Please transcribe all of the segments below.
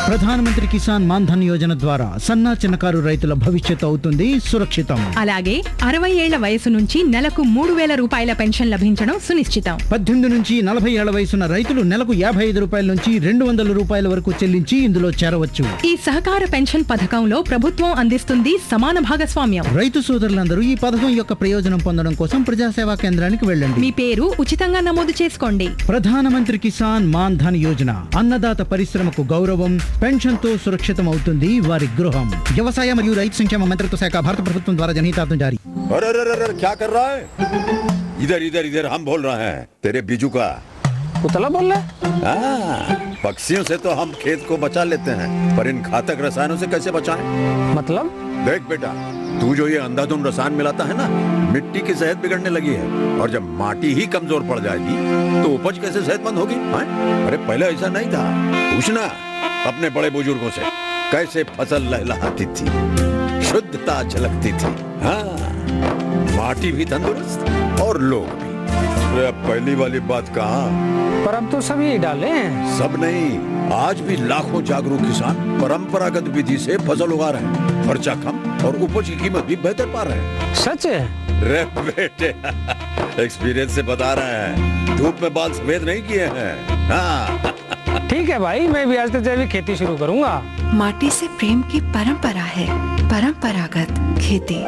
ప్రధానమంత్రి కిసాన్ మాన్ ధన్ యోజన ద్వారా సన్నా చిన్నకారు రైతుల భవిష్యత్తు అవుతుంది సురక్షితం అలాగే అరవై ఏళ్ల వయసు నుంచి నెలకు మూడు వేల రూపాయల పెన్షన్ లభించడం సునిశ్చితం పద్దెనిమిది నుంచి నలభై ఏళ్ల వయసున్న రైతులు నెలకు యాభై ఐదు రూపాయల నుంచి రెండు వందల రూపాయల వరకు చెల్లించి ఇందులో చేరవచ్చు ఈ సహకార పెన్షన్ పథకంలో ప్రభుత్వం అందిస్తుంది సమాన భాగస్వామ్యం రైతు సోదరులందరూ ఈ పథకం యొక్క ప్రయోజనం పొందడం కోసం ప్రజాసేవా కేంద్రానికి వెళ్ళండి మీ పేరు ఉచితంగా నమోదు చేసుకోండి ప్రధానమంత్రి కిసాన్ మాన్ ధన్ యోజన అన్నదాత పరిశ్రమకు గౌరవం పెన్షన్ తో సురక్షితం అవుతుంది వారి గృహం వ్యవసాయ మరియు రైతు సంక్షేమ మంత్రిత్వ శాఖ భారత ప్రభుత్వం ద్వారా జనహితార్థం జారీ अरे अरे अरे अरे, क्या कर रहा है इधर इधर इधर हम बोल रहे हैं तेरे बीजू का उतला बोल रहा है हाँ, पक्षियों से तो हम खेत को बचा लेते हैं पर इन घातक रसायनों से कैसे बचाएं? मतलब देख बेटा तू जो ये अंधाधुंध रसायन मिलाता है ना मिट्टी की सेहत बिगड़ने लगी है और जब माटी ही कमजोर पड़ जाएगी तो उपज कैसे सेहतमंद होगी हाँ? अरे पहले ऐसा नहीं था पूछना अपने बड़े बुजुर्गों से कैसे फसल लहलहाती थी शुद्धता झलकती थी हाँ माटी भी तंदुरुस्त और लोग भी अरे अब पहली वाली बात कहाँ पर अब तो सब यही डाले हैं सब नहीं आज भी लाखों जागरूक किसान परंपरागत विधि से फसल उगा रहे हैं खर्चा कम और उपज की कीमत भी बेहतर पा रहे हैं सच है रे बेटे एक्सपीरियंस से बता रहे हैं धूप में बाल सफेद नहीं किए हैं हाँ ठीक है भाई मैं भी आज से जैविक खेती शुरू करूंगा माटी से प्रेम की परंपरा है परंपरागत खेती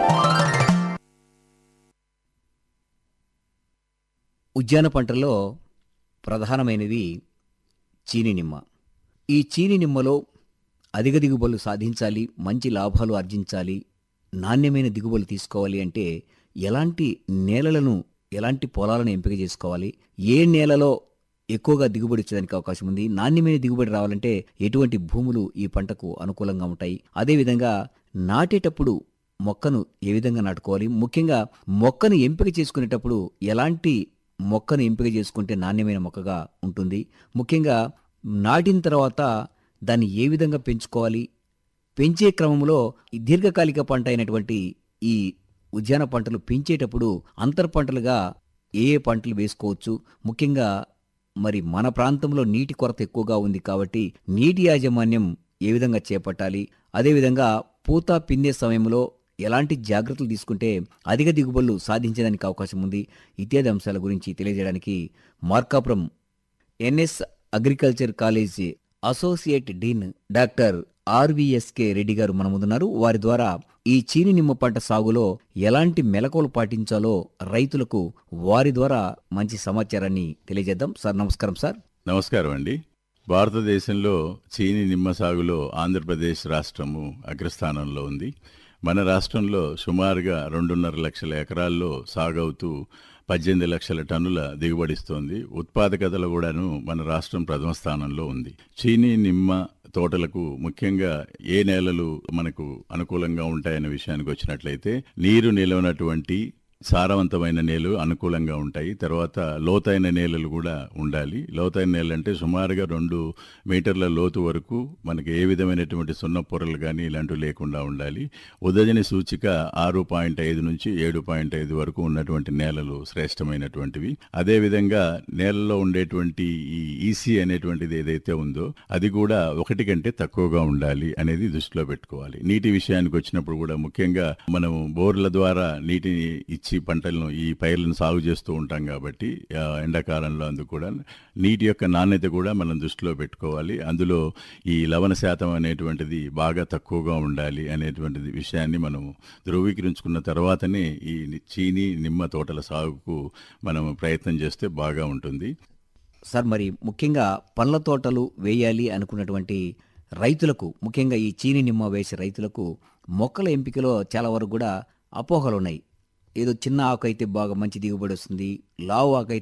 ఉద్యాన పంటల్లో ప్రధానమైనది చీని నిమ్మ ఈ చీని నిమ్మలో అధిక దిగుబడులు సాధించాలి మంచి లాభాలు ఆర్జించాలి నాణ్యమైన దిగుబడులు తీసుకోవాలి అంటే ఎలాంటి నేలలను ఎలాంటి పొలాలను ఎంపిక చేసుకోవాలి ఏ నేలలో ఎక్కువగా దిగుబడి వచ్చేదానికి అవకాశం ఉంది నాణ్యమైన దిగుబడి రావాలంటే ఎటువంటి భూములు ఈ పంటకు అనుకూలంగా ఉంటాయి అదేవిధంగా నాటేటప్పుడు మొక్కను ఏ విధంగా నాటుకోవాలి ముఖ్యంగా మొక్కను ఎంపిక చేసుకునేటప్పుడు ఎలాంటి మొక్కను ఎంపిక చేసుకుంటే నాణ్యమైన మొక్కగా ఉంటుంది ముఖ్యంగా నాటిన తర్వాత దాన్ని ఏ విధంగా పెంచుకోవాలి పెంచే క్రమంలో ఈ దీర్ఘకాలిక పంట అయినటువంటి ఈ ఉద్యాన పంటలు పెంచేటప్పుడు అంతర్ పంటలుగా ఏ ఏ పంటలు వేసుకోవచ్చు ముఖ్యంగా మరి మన ప్రాంతంలో నీటి కొరత ఎక్కువగా ఉంది కాబట్టి నీటి యాజమాన్యం ఏ విధంగా చేపట్టాలి అదేవిధంగా పూత పిందే సమయంలో ఎలాంటి జాగ్రత్తలు తీసుకుంటే అధిక దిగుబడులు సాధించడానికి అవకాశం ఉంది ఇత్యాది అంశాల గురించి తెలియజేయడానికి Markapuram NS agriculture college associate dean doctor RVSK Reddy garu మన ముందున్నారు వారి ద్వారా ఈ చీని నిమ్మ పంట సాగులో ఎలాంటి మెలకువలు పాటించాలో రైతులకు వారి ద్వారా మంచి సమాచారాన్ని తెలియజేద్దాం సార్ నమస్కారం సార్ నమస్కారం అండి భారతదేశంలో చీని నిమ్మ సాగులో ఆంధ్రప్రదేశ్ రాష్ట్రము అగ్రస్థానంలో ఉంది మన రాష్ట్రంలో సుమారుగా రెండున్నర లక్షల ఎకరాల్లో సాగవుతూ పద్దెనిమిది లక్షల టన్నుల దిగుబడిస్తోంది ఉత్పాదకతలో కూడాను మన రాష్ట్రం ప్రథమ స్థానంలో ఉంది చీనీ నిమ్మ తోటలకు ముఖ్యంగా ఏ నేలలు మనకు అనుకూలంగా ఉంటాయనే విషయానికి వచ్చినట్లయితే నీరు నిలవనటువంటి సారవంతమైన నేలలు అనుకూలంగా ఉంటాయి తర్వాత లోతైన నేలలు కూడా ఉండాలి లోతైన నేలలు అంటే సుమారుగా రెండు మీటర్ల లోతు వరకు మనకి ఏ విధమైనటువంటి సున్న పొరలు కానీ ఇలాంటివి లేకుండా ఉండాలి ఉదజని సూచిక ఆరు పాయింట్ ఐదు నుంచి ఏడు పాయింట్ ఐదు వరకు ఉన్నటువంటి నేలలు శ్రేష్టమైనటువంటివి అదేవిధంగా నేలలో ఉండేటువంటి ఈ ఈసీ అనేటువంటిది ఏదైతే ఉందో అది కూడా ఒకటి కంటే తక్కువగా ఉండాలి అనేది దృష్టిలో పెట్టుకోవాలి నీటి విషయానికి వచ్చినప్పుడు కూడా ముఖ్యంగా మనం బోర్ల ద్వారా నీటిని ఇచ్చి పంటలను ఈ పైర్లను సాగు చేస్తూ ఉంటాం కాబట్టి ఆ, ఎండాకాలంలో అందుకు కూడా నీటి యొక్క నాణ్యత కూడా మనం దృష్టిలో పెట్టుకోవాలి అందులో ఈ లవణ శాతం అనేటువంటిది బాగా తక్కువగా ఉండాలి అనేటువంటిది విషయాన్ని మనం ధృవీకరించుకున్న తర్వాతనే ఈ చీని నిమ్మ తోటల సాగుకు మనం ప్రయత్నం చేస్తే బాగా ఉంటుంది సార్ మరి ముఖ్యంగా పండ్ల తోటలు వేయాలి అనుకున్నటువంటి రైతులకు ముఖ్యంగా ఈ చీని నిమ్మ వేసే రైతులకు మొక్కల ఎంపికలో చాలా వరకు కూడా అపోహలు ఉన్నాయి ఏదో చిన్న ఆకు అయితే బాగా మంచి దిగుబడి వస్తుంది లావు ఆకు అయితే